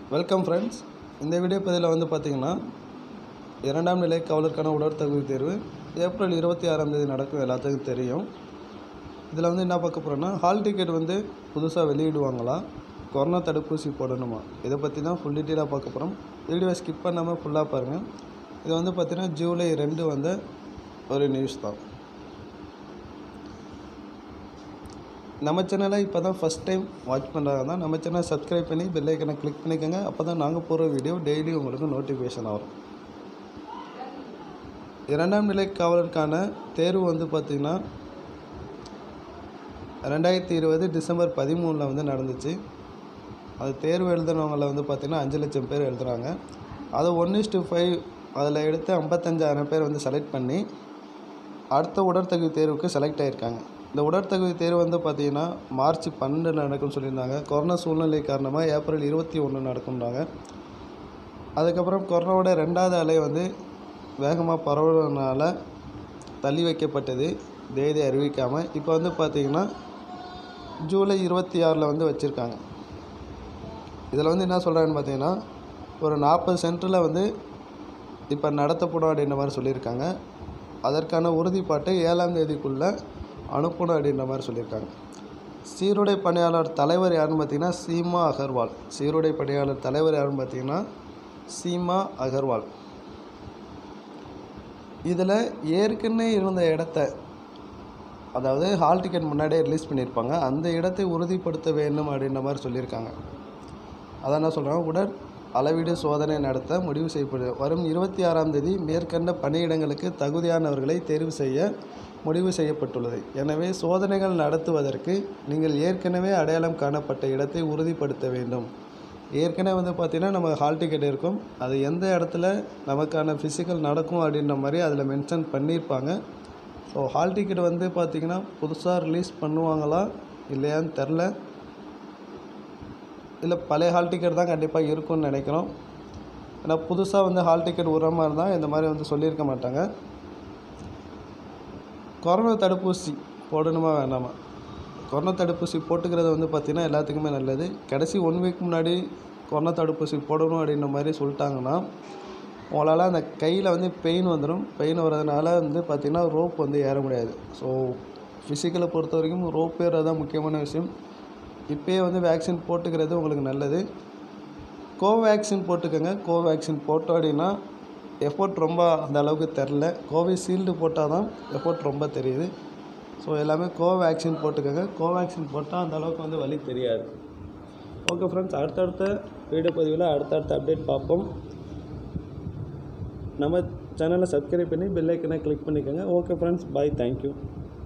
welcome friends இந்த video பதிவில் வந்து பார்த்தீங்கன்னா இரண்டாம் நிலை காவலருக்கான உடற்தகுதி தேர்வு ஏப்ரல் இருபத்தி ஆறாம் தேதி நடக்கும் எல்லாத்துக்கும் தெரியும் இதில் வந்து என்ன பார்க்க போகிறோன்னா ஹால் டிக்கெட் வந்து புதுசாக வெளியிடுவாங்களா கொரோனா தடுப்பூசி போடணுமா இதை பற்றி தான் ஃபுல் டீட்டெயிலாக பார்க்க போகிறோம் வீடியோவை ஸ்கிப் பண்ணாமல் ஃபுல்லாக பாருங்கள் இது வந்து பார்த்தீங்கன்னா ஜூலை ரெண்டு வந்த ஒரு நியூஸ் தான் நம்ம சேனலை இப்போ தான் ஃபஸ்ட் டைம் வாட்ச் பண்ணுறாங்க தான் நம்ம சேனலை சப்ஸ்கிரைப் பண்ணி பெல் ஐக்கனை கிளிக் பண்ணிக்கோங்க அப்போ தான் நாங்கள் போகிற வீடியோ டெய்லி உங்களுக்கு நோட்டிஃபிகேஷன் வரும் இரண்டாம் நிலை காவலருக்கான தேர்வு வந்து பார்த்திங்கன்னா ரெண்டாயிரத்தி இருபது டிசம்பர் பதிமூணில் வந்து நடந்துச்சு அது தேர்வு எழுதுனவங்கள வந்து பார்த்திங்கன்னா அஞ்சு லட்சம் பேர் எழுதுகிறாங்க அதை ஒன் இஸ்டு ஃபைவ் அதில் எடுத்து ஐம்பத்தஞ்சாயிரம் பேர் வந்து செலக்ட் பண்ணி அடுத்த உடற்தகுதி தேர்வுக்கு செலக்ட் ஆகியிருக்காங்க இந்த உடற்தகுதி தேர்வு வந்து பார்த்திங்கன்னா மார்ச் பன்னெண்டில் நடக்கும்னு சொல்லியிருந்தாங்க கொரோனா சூழ்நிலை காரணமாக ஏப்ரல் இருபத்தி ஒன்று நடக்கும்னாங்க அதுக்கப்புறம் கொரோனாவோட ரெண்டாவது அலை வந்து வேகமாக பரவுறதுனால தள்ளி வைக்கப்பட்டது தேதி அறிவிக்காமல் இப்போ வந்து பார்த்திங்கன்னா ஜூலை இருபத்தி ஆறில் வந்து வச்சுருக்காங்க இதில் வந்து என்ன சொல்கிறாங்கன்னு பார்த்தீங்கன்னா ஒரு நாற்பது சென்டரில் வந்து இப்போ நடத்தப்படும் அப்படின்ற மாதிரி சொல்லியிருக்காங்க அதற்கான உறுதிப்பாட்டை ஏழாம் தேதிக்குள்ளே அனுப்பணும் அப்படின்ற மாதிரி சொல்லியிருக்காங்க சீருடை பணியாளர் தலைவர் யாருன்னு பார்த்தீங்கன்னா சீமா அகர்வால் சீருடை பணியாளர் தலைவர் யாருன்னு பார்த்தீங்கன்னா சீமா அகர்வால் இதில் ஏற்கனவே இருந்த இடத்த அதாவது ஹால் டிக்கெட் முன்னாடியே ரிலீஸ் பண்ணியிருப்பாங்க அந்த இடத்தை உறுதிப்படுத்த வேண்டும் அப்படின்ற மாதிரி சொல்லியிருக்காங்க அதான் என்ன சொல்கிறாங்க உடல் அளவீடு சோதனை நடத்த முடிவு செய்யப்படுது வரும் இருபத்தி ஆறாம் தேதி மேற்கண்ட பணியிடங்களுக்கு தகுதியானவர்களை தேர்வு செய்ய முடிவு செய்யப்பட்டுள்ளது எனவே சோதனைகள் நடத்துவதற்கு நீங்கள் ஏற்கனவே அடையாளம் காணப்பட்ட இடத்தை உறுதிப்படுத்த வேண்டும் ஏற்கனவே வந்து பார்த்திங்கன்னா நம்ம ஹால் டிக்கெட் இருக்கும் அது எந்த இடத்துல நமக்கான ஃபிசிக்கல் நடக்கும் அப்படின்ற மாதிரி அதில் மென்ஷன் பண்ணியிருப்பாங்க ஸோ ஹால் டிக்கெட் வந்து பார்த்திங்கன்னா புதுசாக ரிலீஸ் பண்ணுவாங்களா இல்லையான்னு தெரில இல்லை பழைய ஹால் டிக்கெட் தான் கண்டிப்பாக இருக்கும்னு நினைக்கிறோம் ஏன்னா புதுசாக வந்து ஹால் டிக்கெட் விடுற மாதிரி இருந்தால் இந்த மாதிரி வந்து சொல்லியிருக்க மாட்டாங்க கொரோனா தடுப்பூசி போடணுமா வேணாமா கொரோனா தடுப்பூசி போட்டுக்கிறது வந்து பார்த்திங்கன்னா எல்லாத்துக்குமே நல்லது கடைசி ஒன் வீக் முன்னாடி கொரோனா தடுப்பூசி போடணும் அப்படின்ற மாதிரி சொல்லிட்டாங்கன்னா உங்களால் அந்த கையில் வந்து பெயின் வந்துடும் பெயின் வர்றதுனால வந்து பார்த்திங்கன்னா ரோப் வந்து ஏற முடியாது ஸோ ஃபிசிக்கலை பொறுத்த வரைக்கும் ரோப் ஏறது தான் முக்கியமான விஷயம் இப்போயே வந்து வேக்சின் போட்டுக்கிறது உங்களுக்கு நல்லது கோவேக்சின் போட்டுக்கோங்க கோவேக்சின் போட்டோம் அப்படின்னா எஃபோர்ட் ரொம்ப அந்த அளவுக்கு தெரில கோவிஷீல்டு போட்டால் தான் எஃபோர்ட் ரொம்ப தெரியுது ஸோ எல்லாமே கோவேக்சின் போட்டுக்கோங்க கோவேக்சின் போட்டால் அந்த அளவுக்கு வந்து வலி தெரியாது ஓகே ஃப்ரெண்ட்ஸ் அடுத்தடுத்த வீடியோ பதிவில் அடுத்தடுத்த அப்டேட் பார்ப்போம் நம்ம சேனலை சப்ஸ்கிரைப் பண்ணி பெல் ஐக்கனை கிளிக் பண்ணிக்கோங்க ஓகே ஃப்ரெண்ட்ஸ் பாய் தேங்க்யூ